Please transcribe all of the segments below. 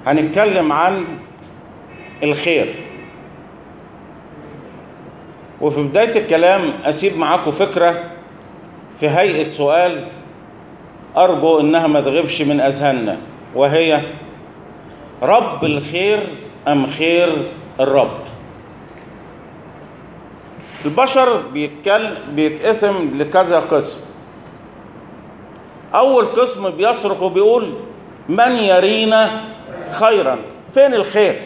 هنتكلم عن الخير وفي بداية الكلام أسيب معاكم فكرة في هيئة سؤال أرجو إنها ما تغيبش من أذهاننا وهي رب الخير أم خير الرب البشر بيتكلم بيتقسم لكذا قسم أول قسم بيصرخ وبيقول من يرينا خيرا فين الخير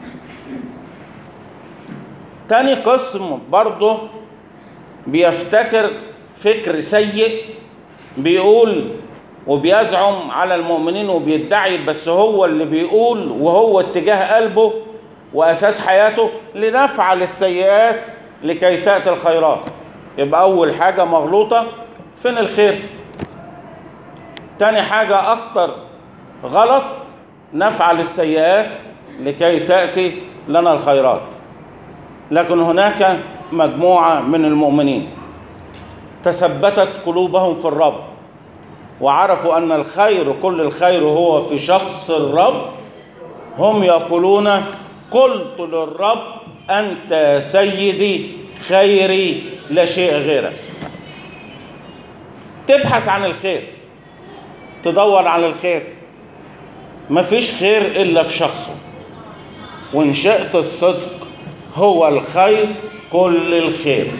تاني قسم برضه بيفتكر فكر سيء بيقول وبيزعم على المؤمنين وبيدعي بس هو اللي بيقول وهو اتجاه قلبه واساس حياته لنفعل السيئات لكي تاتي الخيرات يبقى اول حاجه مغلوطه فين الخير تاني حاجه اكتر غلط نفعل السيئات لكي تاتي لنا الخيرات لكن هناك مجموعه من المؤمنين تثبتت قلوبهم في الرب وعرفوا ان الخير كل الخير هو في شخص الرب هم يقولون قلت للرب انت سيدي خيري لا شيء غيرك تبحث عن الخير تدور على الخير مفيش خير الا في شخصه وان شئت الصدق هو الخير كل الخير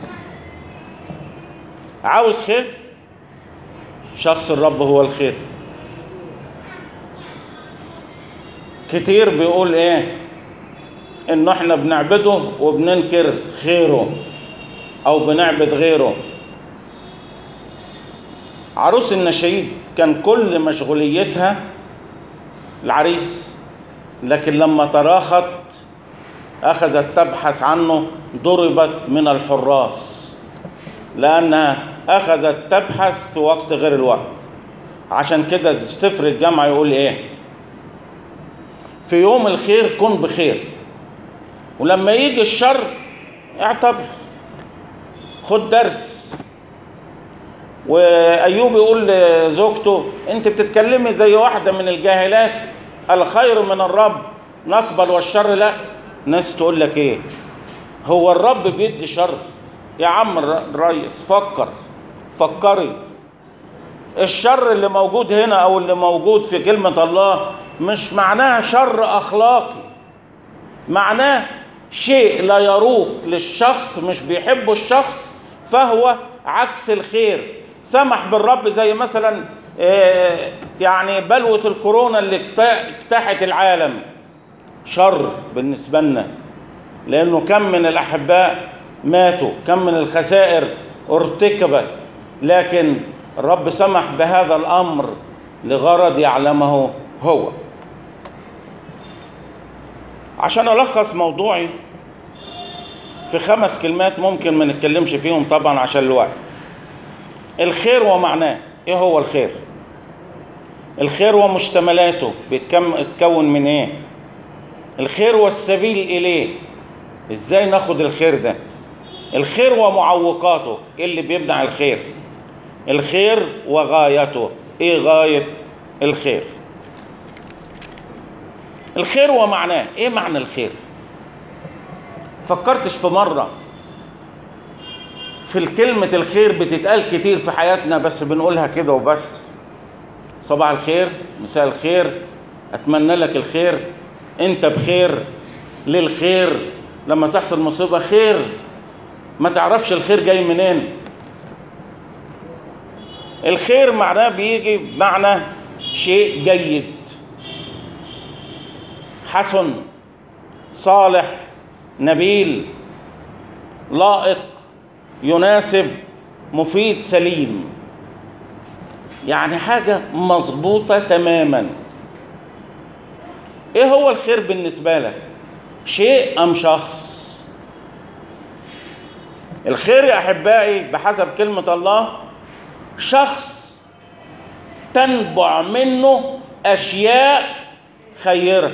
عاوز خير شخص الرب هو الخير كتير بيقول ايه انه احنا بنعبده وبننكر خيره او بنعبد غيره عروس النشيد كان كل مشغوليتها العريس لكن لما تراخت اخذت تبحث عنه ضربت من الحراس لانها اخذت تبحث في وقت غير الوقت عشان كده سفر الجامعة يقول ايه في يوم الخير كن بخير ولما يجي الشر اعتبر خد درس وايوب يقول لزوجته انت بتتكلمي زي واحده من الجاهلات الخير من الرب نقبل والشر لا ناس تقول لك ايه هو الرب بيدي شر يا عم الريس فكر فكري الشر اللي موجود هنا او اللي موجود في كلمة الله مش معناه شر اخلاقي معناه شيء لا يروق للشخص مش بيحبه الشخص فهو عكس الخير سمح بالرب زي مثلا يعني بلوة الكورونا اللي اجتاحت العالم شر بالنسبة لنا لأنه كم من الأحباء ماتوا كم من الخسائر ارتكبت لكن الرب سمح بهذا الأمر لغرض يعلمه هو عشان ألخص موضوعي في خمس كلمات ممكن ما نتكلمش فيهم طبعا عشان الوقت الخير ومعناه ايه هو الخير الخير ومشتملاته بيتكون من ايه الخير والسبيل اليه ازاي ناخد الخير ده الخير ومعوقاته ايه اللي بيمنع الخير الخير وغايته ايه غاية الخير الخير ومعناه ايه معنى الخير فكرتش في مرة في الكلمة الخير بتتقال كتير في حياتنا بس بنقولها كده وبس صباح الخير مساء الخير اتمنى لك الخير انت بخير للخير لما تحصل مصيبة خير ما تعرفش الخير جاي منين الخير معناه بيجي بمعنى شيء جيد حسن صالح نبيل لائق يناسب مفيد سليم يعني حاجة مظبوطة تماما ايه هو الخير بالنسبة لك شيء ام شخص الخير يا احبائي بحسب كلمة الله شخص تنبع منه اشياء خيره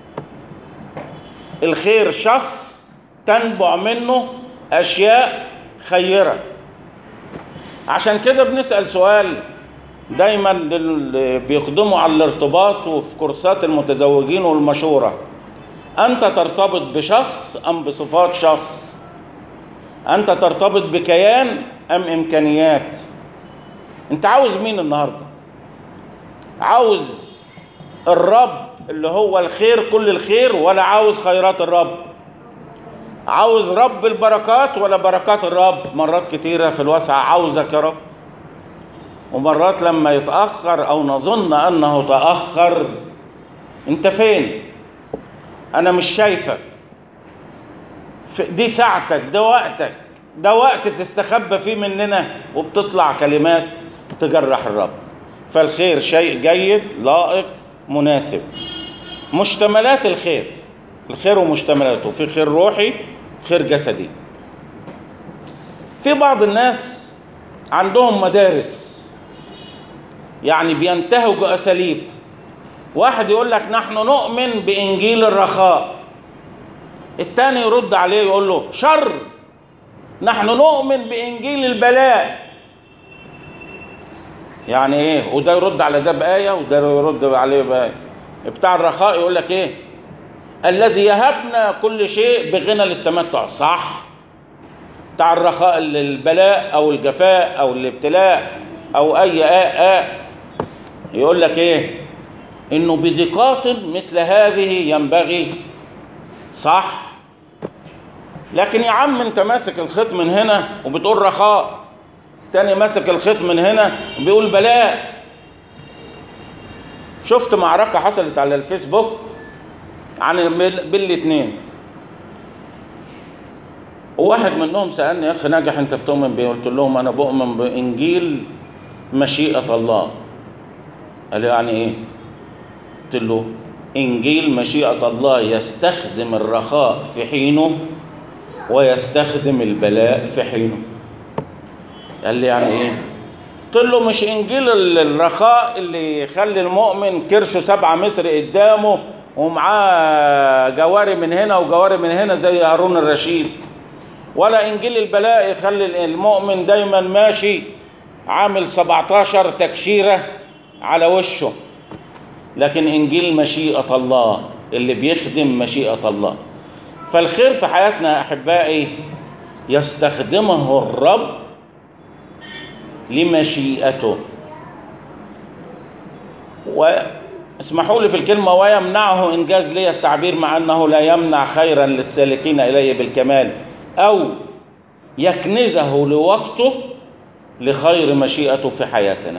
الخير شخص تنبع منه اشياء خيره عشان كده بنسال سؤال دايما اللي بيقدموا على الارتباط وفي كورسات المتزوجين والمشورة أنت ترتبط بشخص أم بصفات شخص أنت ترتبط بكيان أم إمكانيات أنت عاوز مين النهاردة عاوز الرب اللي هو الخير كل الخير ولا عاوز خيرات الرب عاوز رب البركات ولا بركات الرب مرات كتيرة في الوسع عاوزك يا رب ومرات لما يتأخر أو نظن أنه تأخر أنت فين أنا مش شايفك دي ساعتك ده وقتك ده وقت تستخبى فيه مننا وبتطلع كلمات تجرح الرب فالخير شيء جيد لائق مناسب مشتملات الخير الخير ومشتملاته في خير روحي خير جسدي في بعض الناس عندهم مدارس يعني بينتهجوا اساليب واحد يقول لك نحن نؤمن بانجيل الرخاء التاني يرد عليه يقول له شر نحن نؤمن بانجيل البلاء يعني ايه وده يرد على ده بايه وده يرد عليه بايه بتاع الرخاء يقول لك ايه الذي يهبنا كل شيء بغنى للتمتع صح بتاع الرخاء البلاء او الجفاء او الابتلاء او اي آه آه يقول لك ايه انه بدقات مثل هذه ينبغي صح لكن يا عم انت ماسك الخيط من هنا وبتقول رخاء تاني ماسك الخيط من هنا بيقول بلاء شفت معركة حصلت على الفيسبوك عن بالاتنين وواحد منهم سألني يا أخي ناجح أنت بتؤمن بإيه؟ قلت لهم أنا بؤمن بإنجيل مشيئة الله قال لي يعني إيه؟ قلت له إنجيل مشيئة الله يستخدم الرخاء في حينه ويستخدم البلاء في حينه قال لي يعني إيه؟ قلت له مش إنجيل الرخاء اللي يخلي المؤمن كرشه سبعة متر قدامه ومعاه جواري من هنا وجواري من هنا زي هارون الرشيد ولا انجيل البلاء يخلي المؤمن دايما ماشي عامل 17 تكشيره على وشه لكن انجيل مشيئه الله اللي بيخدم مشيئه الله فالخير في حياتنا يا احبائي يستخدمه الرب لمشيئته واسمحوا لي في الكلمة ويمنعه إنجاز لي التعبير مع أنه لا يمنع خيرا للسالكين إليه بالكمال أو يكنزه لوقته لخير مشيئته في حياتنا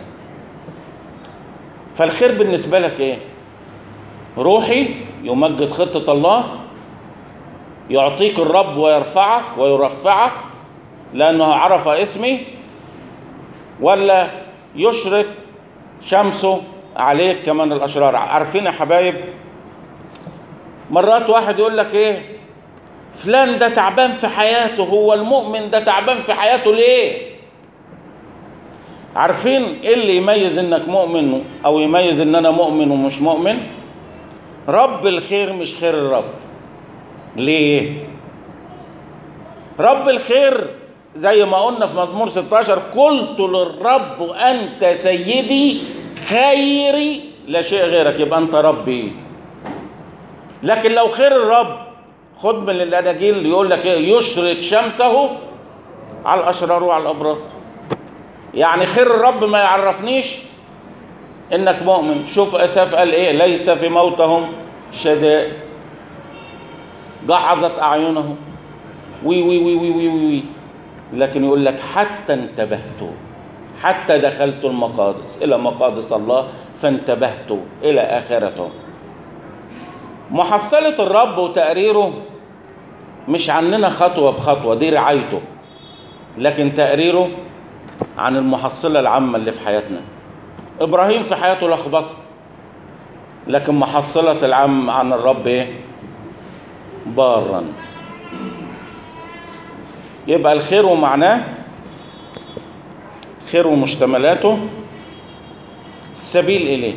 فالخير بالنسبة لك إيه؟ روحي يمجد خطة الله يعطيك الرب ويرفعك ويرفعك لأنه عرف اسمي ولا يشرق شمسه عليك كمان الاشرار عارفين يا حبايب مرات واحد يقول لك ايه فلان ده تعبان في حياته هو المؤمن ده تعبان في حياته ليه عارفين ايه اللي يميز انك مؤمن او يميز ان انا مؤمن ومش مؤمن رب الخير مش خير الرب ليه رب الخير زي ما قلنا في مزمور 16 قلت للرب انت سيدي خيري لا شيء غيرك يبقى انت ربي لكن لو خير الرب خد من الاناجيل يقول لك ايه يشرق شمسه على الاشرار وعلى الابرار يعني خير الرب ما يعرفنيش انك مؤمن شوف اساف قال ايه ليس في موتهم شدائد جحظت اعينهم وي وي وي وي وي, وي. لكن يقول لك حتى انتبهت حتى دخلت المقادس إلى مقادس الله فانتبهت إلى آخرته محصلة الرب وتقريره مش عننا خطوة بخطوة دي رعايته لكن تقريره عن المحصلة العامة اللي في حياتنا إبراهيم في حياته لخبطة لكن محصلة العام عن الرب إيه؟ بارا يبقى الخير ومعناه خير ومشتملاته السبيل إليه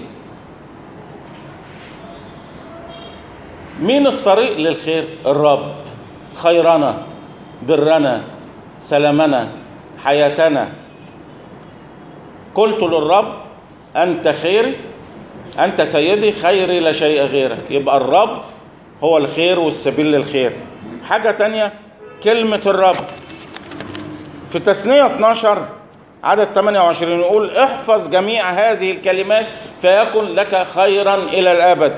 مين الطريق للخير الرب خيرنا برنا سلامنا حياتنا قلت للرب أنت خيري أنت سيدي خيري لا شيء غيرك يبقى الرب هو الخير والسبيل للخير حاجة تانية كلمة الرب في تثنية 12 عدد 28 يقول احفظ جميع هذه الكلمات فيكن لك خيرا إلى الأبد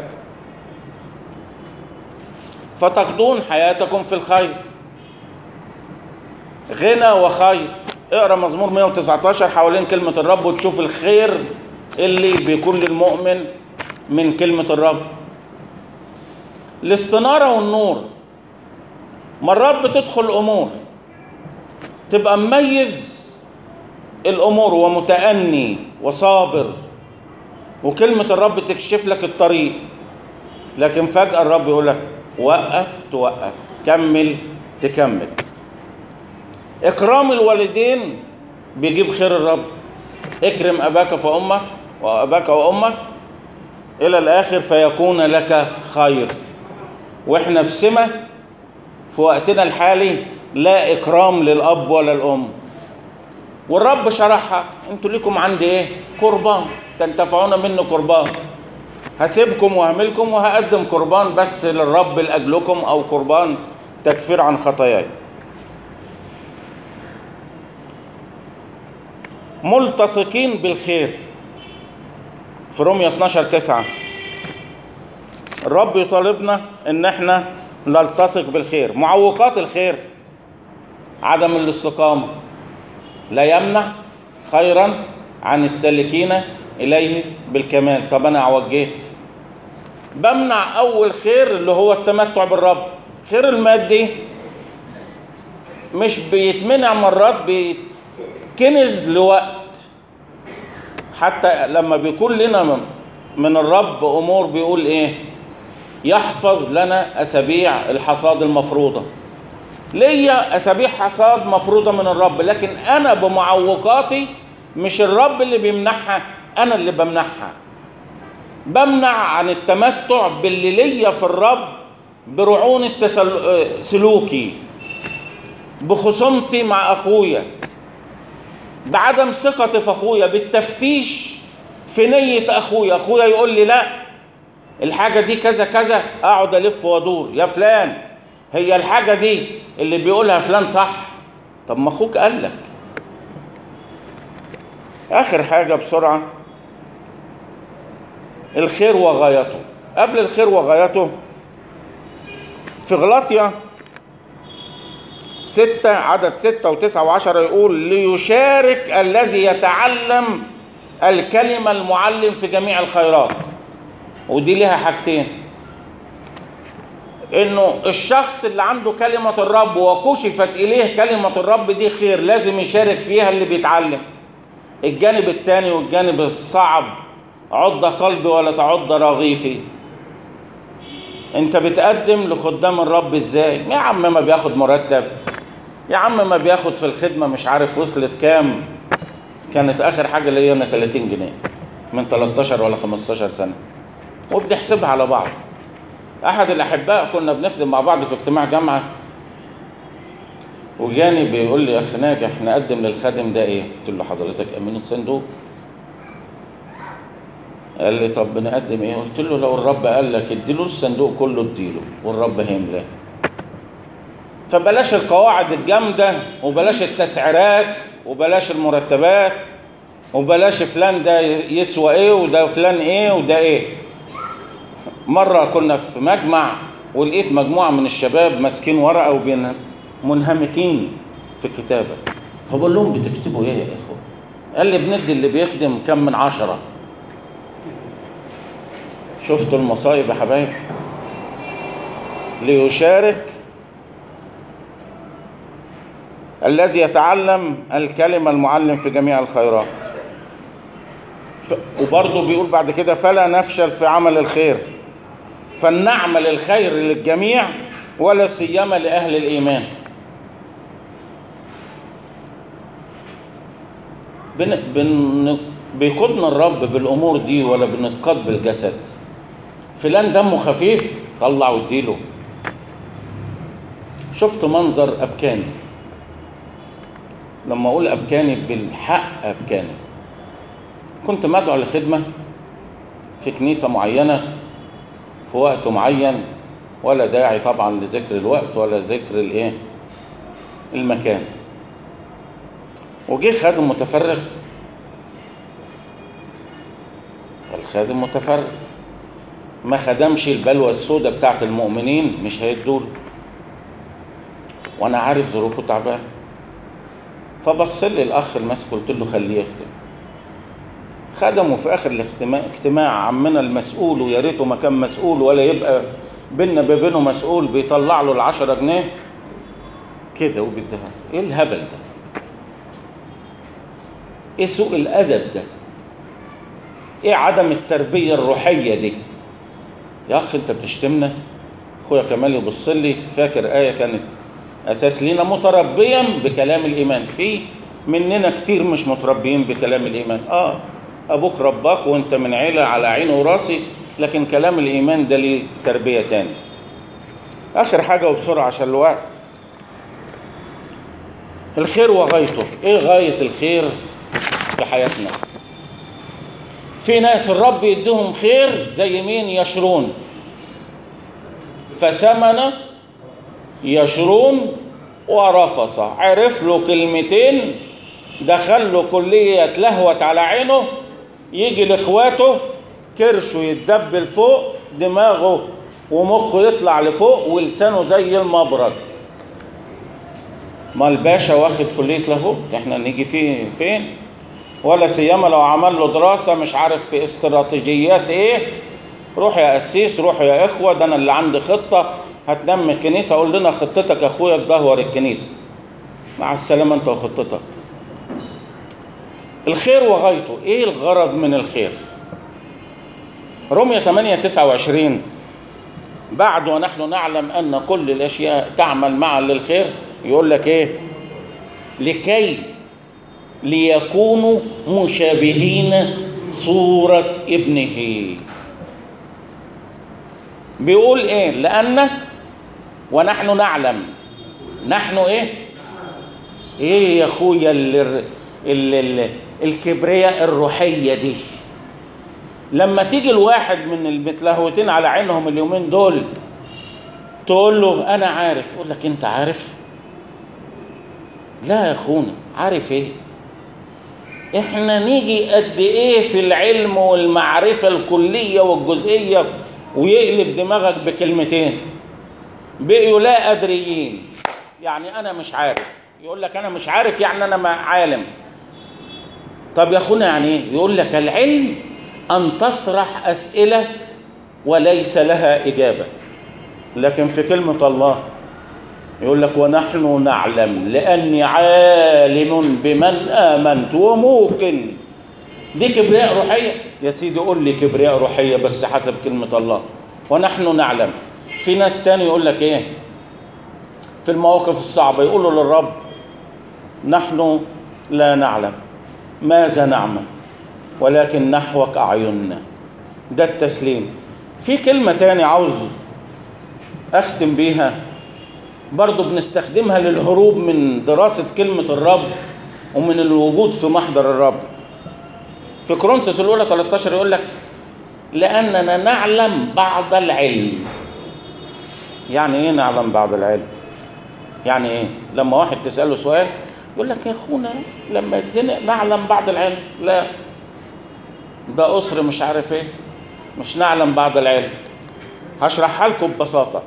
فتقضون حياتكم في الخير غنى وخير اقرا مزمور 119 حوالين كلمة الرب وتشوف الخير اللي بيكون للمؤمن من كلمة الرب الاستنارة والنور مرات بتدخل أمور تبقى مميز الأمور ومتأني وصابر وكلمة الرب تكشف لك الطريق لكن فجأة الرب يقول لك وقف توقف كمل تكمل إكرام الوالدين بيجيب خير الرب اكرم أباك فأمك وأباك وأمك إلى الآخر فيكون لك خير وإحنا في سمة في وقتنا الحالي لا إكرام للأب ولا الأم والرب شرحها انتوا ليكم عندي ايه قربان تنتفعون منه قربان هسيبكم وهملكم وهقدم قربان بس للرب لاجلكم او قربان تكفير عن خطاياي ملتصقين بالخير في رومية 12 9 الرب يطالبنا ان احنا نلتصق بالخير معوقات الخير عدم الاستقامه لا يمنع خيرا عن السالكين اليه بالكمال طب انا عوجيت بمنع اول خير اللي هو التمتع بالرب خير المادي مش بيتمنع مرات بيتكنز لوقت حتى لما بيكون لنا من الرب امور بيقول ايه يحفظ لنا اسابيع الحصاد المفروضه ليا اسابيع حصاد مفروضه من الرب لكن انا بمعوقاتي مش الرب اللي بيمنحها انا اللي بمنحها بمنع عن التمتع باللي ليا في الرب برعون التسل... سلوكي بخصومتي مع اخويا بعدم ثقتي في اخويا بالتفتيش في نية اخويا اخويا يقول لي لا الحاجة دي كذا كذا اقعد الف وادور يا فلان هي الحاجة دي اللي بيقولها فلان صح طب ما اخوك قال لك اخر حاجة بسرعة الخير وغايته قبل الخير وغايته في غلاطيا ستة عدد ستة وتسعة وعشرة يقول ليشارك الذي يتعلم الكلمة المعلم في جميع الخيرات ودي لها حاجتين انه الشخص اللي عنده كلمة الرب وكشفت اليه كلمة الرب دي خير لازم يشارك فيها اللي بيتعلم الجانب الثاني والجانب الصعب عض قلبي ولا تعض رغيفي انت بتقدم لخدام الرب ازاي يا عم ما بياخد مرتب يا عم ما بياخد في الخدمة مش عارف وصلت كام كانت اخر حاجة ليا انا 30 جنيه من 13 ولا 15 سنة وبنحسبها على بعض احد الاحباء كنا بنخدم مع بعض في اجتماع جامعه وجاني بيقول لي يا اخ ناجح نقدم للخادم ده ايه قلت له حضرتك امين الصندوق قال لي طب بنقدم ايه قلت له لو الرب قال لك اديله الصندوق كله اديله والرب هيملاه فبلاش القواعد الجامده وبلاش التسعيرات وبلاش المرتبات وبلاش فلان ده يسوى ايه وده فلان ايه وده ايه مرة كنا في مجمع ولقيت مجموعة من الشباب ماسكين ورقة ومنهمكين في الكتابة فبقول لهم بتكتبوا ايه يا اخوة قال لي بندي اللي بيخدم كم من عشرة شفتوا المصايب يا حبايب ليشارك الذي يتعلم الكلمة المعلم في جميع الخيرات ف... وبرضه بيقول بعد كده فلا نفشل في عمل الخير فلنعمل الخير للجميع ولا سيما لأهل الإيمان بن... بن... بيقودنا الرب بالأمور دي ولا بنتقاد بالجسد فلان دمه خفيف طلع واديله شفت منظر أبكاني لما أقول أبكاني بالحق أبكاني كنت مدعو لخدمة في كنيسة معينة في وقت معين ولا داعي طبعا لذكر الوقت ولا ذكر الايه المكان وجه خادم متفرغ فالخادم متفرغ ما خدمش البلوى السوداء بتاعت المؤمنين مش هيدوله وانا عارف ظروفه تعبان فبص لي الاخ الماسك قلت له خليه يخدم خدموا في اخر الاجتماع اجتماع عمنا المسؤول ويا ريته ما كان مسؤول ولا يبقى بينا بينه مسؤول بيطلع له العشرة جنيه كده وبيديها ايه الهبل ده ايه سوء الادب ده ايه عدم التربيه الروحيه دي يا اخي انت بتشتمنا اخويا كمال يبص لي فاكر ايه كانت اساس لينا متربيا بكلام الايمان في مننا كتير مش متربيين بكلام الايمان اه ابوك رباك وانت من عيله على عيني وراسي لكن كلام الايمان ده ليه تربيه تاني اخر حاجه وبسرعه عشان الوقت الخير وغايته ايه غايه الخير في حياتنا في ناس الرب يديهم خير زي مين يشرون فسمن يشرون ورفص عرف له كلمتين دخل له كلية اتلهوت على عينه يجي لاخواته كرشه يتدبل فوق دماغه ومخه يطلع لفوق ولسانه زي المبرد ما الباشا واخد كلية لاهوت احنا نيجي فيه فين ولا سيما لو عمل له دراسة مش عارف في استراتيجيات ايه روح يا قسيس روح يا اخوة ده انا اللي عندي خطة هتنمي الكنيسة قول لنا خطتك يا اخويا تدهور الكنيسة مع السلامة انت وخطتك الخير وغايته ايه الغرض من الخير رمية 8 29 بعد ونحن نعلم ان كل الاشياء تعمل معا للخير يقول لك ايه لكي ليكونوا مشابهين صورة ابنه بيقول ايه لأن ونحن نعلم نحن ايه ايه يا اخويا ال ال ال الكبرياء الروحية دي لما تيجي الواحد من المتلهوتين على عينهم اليومين دول تقول له انا عارف يقول لك انت عارف لا يا اخونا عارف ايه احنا نيجي قد ايه في العلم والمعرفة الكلية والجزئية ويقلب دماغك بكلمتين بقيوا لا أدريين يعني أنا مش عارف يقول لك أنا مش عارف يعني أنا ما عالم طب يا أخونا يعني إيه؟ يقول لك العلم أن تطرح أسئلة وليس لها إجابة لكن في كلمة الله يقول لك ونحن نعلم لأني عالم بمن آمنت وموقن دي كبرياء روحية يا سيدي قول لي كبرياء روحية بس حسب كلمة الله ونحن نعلم في ناس تاني يقول لك ايه في المواقف الصعبة يقولوا للرب نحن لا نعلم ماذا نعمل ولكن نحوك أعيننا ده التسليم في كلمة تاني عاوز أختم بيها برضو بنستخدمها للهروب من دراسة كلمة الرب ومن الوجود في محضر الرب في كورنثوس الأولى 13 يقول لك لأننا نعلم بعض العلم يعني إيه نعلم بعض العلم؟ يعني إيه؟ لما واحد تسأله سؤال يقول لك يا أخونا لما يتزنق نعلم بعض العلم لا ده قصر مش عارف إيه مش نعلم بعض العلم هشرحها لكم ببساطة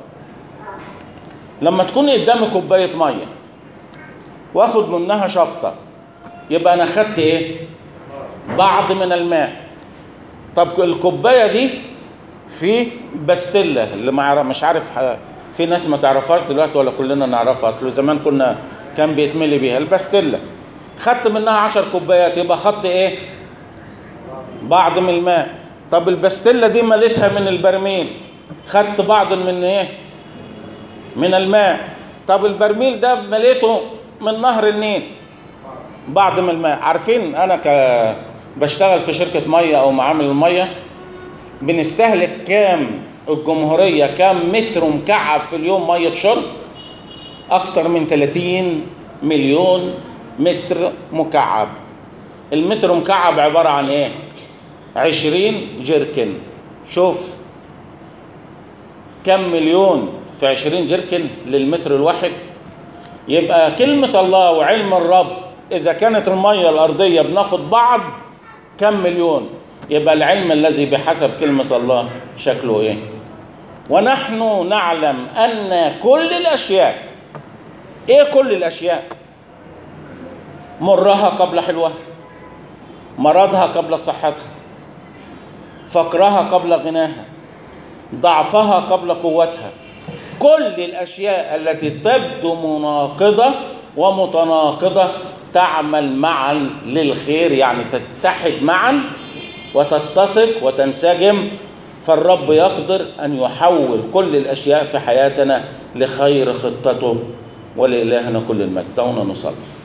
لما تكون قدامي كوباية مية واخد منها شفطة يبقى أنا خدت إيه؟ بعض من الماء طب الكوبايه دي في باستيلا اللي ما مش عارف في ناس ما تعرفهاش دلوقتي ولا كلنا نعرفها اصل زمان كنا كان بيتملي بيها الباستيلا خدت منها عشر كوبايات يبقى خدت ايه بعض من الماء طب الباستيلا دي مليتها من البرميل خدت بعض من ايه من الماء طب البرميل ده مليته من نهر النيل بعض من الماء عارفين انا ك بشتغل في شركة مية أو معامل المية بنستهلك كام الجمهورية كام متر مكعب في اليوم مية شرب أكتر من 30 مليون متر مكعب المتر مكعب عبارة عن إيه؟ عشرين جركن شوف كم مليون في عشرين جركن للمتر الواحد يبقى كلمة الله وعلم الرب إذا كانت المية الأرضية بناخد بعض كم مليون يبقى العلم الذي بحسب كلمة الله شكله إيه ونحن نعلم أن كل الأشياء إيه كل الأشياء مرها قبل حلوها مرضها قبل صحتها فقرها قبل غناها ضعفها قبل قوتها كل الاشياء التي تبدو مناقضه ومتناقضه تعمل معا للخير يعني تتحد معا وتتسق وتنسجم فالرب يقدر ان يحول كل الاشياء في حياتنا لخير خطته ولالهنا كل المجد دعونا نصلي